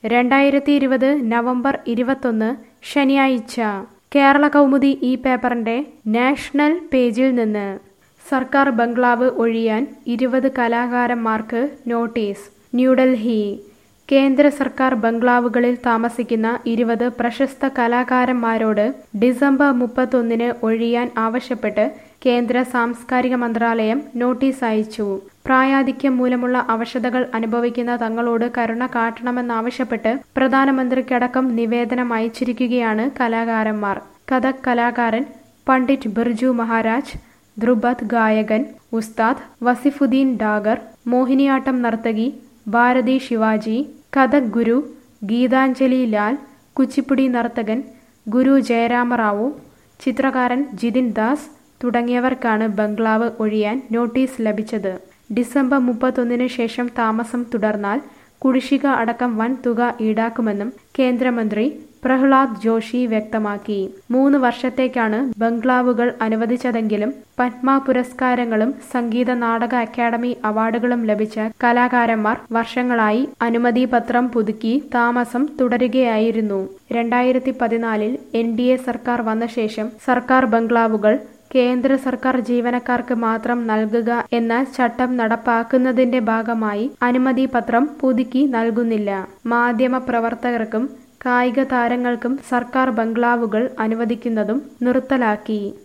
രണ്ടായിരത്തി ഇരുപത് നവംബർ ഇരുപത്തൊന്ന് ശനിയാഴ്ച കേരള കൗമുദി ഈ പേപ്പറിന്റെ നാഷണൽ പേജിൽ നിന്ന് സർക്കാർ ബംഗ്ലാവ് ഒഴിയാൻ ഇരുപത് കലാകാരന്മാർക്ക് നോട്ടീസ് ന്യൂഡൽഹി കേന്ദ്ര സർക്കാർ ബംഗ്ലാവുകളിൽ താമസിക്കുന്ന ഇരുപത് പ്രശസ്ത കലാകാരന്മാരോട് ഡിസംബർ മുപ്പത്തൊന്നിന് ഒഴിയാൻ ആവശ്യപ്പെട്ട് കേന്ദ്ര സാംസ്കാരിക മന്ത്രാലയം നോട്ടീസ് അയച്ചു പ്രായാധിക്യം മൂലമുള്ള അവശതകൾ അനുഭവിക്കുന്ന തങ്ങളോട് കരുണ കാട്ടണമെന്നാവശ്യപ്പെട്ട് പ്രധാനമന്ത്രിക്കടക്കം നിവേദനം അയച്ചിരിക്കുകയാണ് കലാകാരന്മാർ കഥക് കലാകാരൻ പണ്ഡിറ്റ് ബിർജു മഹാരാജ് ധ്രുപദ് ഗായകൻ ഉസ്താദ് വസിഫുദ്ദീൻ ഡാഗർ മോഹിനിയാട്ടം നർത്തകി ഭാരതി ശിവാജി കഥക് ഗുരു ഗീതാഞ്ജലി ലാൽ കുച്ചിപ്പുടി നർത്തകൻ ഗുരു ജയരാമറാവു ചിത്രകാരൻ ജിതിൻ ദാസ് തുടങ്ങിയവർക്കാണ് ബംഗ്ലാവ് ഒഴിയാൻ നോട്ടീസ് ലഭിച്ചത് ഡിസംബർ മുപ്പത്തൊന്നിന് ശേഷം താമസം തുടർന്നാൽ കുടിശ്ശിക അടക്കം വൻ തുക ഈടാക്കുമെന്നും കേന്ദ്രമന്ത്രി പ്രഹ്ലാദ് ജോഷി വ്യക്തമാക്കി മൂന്ന് വർഷത്തേക്കാണ് ബംഗ്ലാവുകൾ അനുവദിച്ചതെങ്കിലും പത്മ പുരസ്കാരങ്ങളും സംഗീത നാടക അക്കാദമി അവാർഡുകളും ലഭിച്ച കലാകാരന്മാർ വർഷങ്ങളായി അനുമതി പത്രം പുതുക്കി താമസം തുടരുകയായിരുന്നു രണ്ടായിരത്തി പതിനാലിൽ എൻ ഡി എ സർക്കാർ വന്ന ശേഷം സർക്കാർ ബംഗ്ലാവുകൾ കേന്ദ്ര സർക്കാർ ജീവനക്കാർക്ക് മാത്രം നൽകുക എന്ന ചട്ടം നടപ്പാക്കുന്നതിന്റെ ഭാഗമായി അനുമതി പത്രം പുതുക്കി നൽകുന്നില്ല മാധ്യമ പ്രവർത്തകർക്കും കായിക താരങ്ങൾക്കും സർക്കാർ ബംഗ്ലാവുകൾ അനുവദിക്കുന്നതും നിർത്തലാക്കി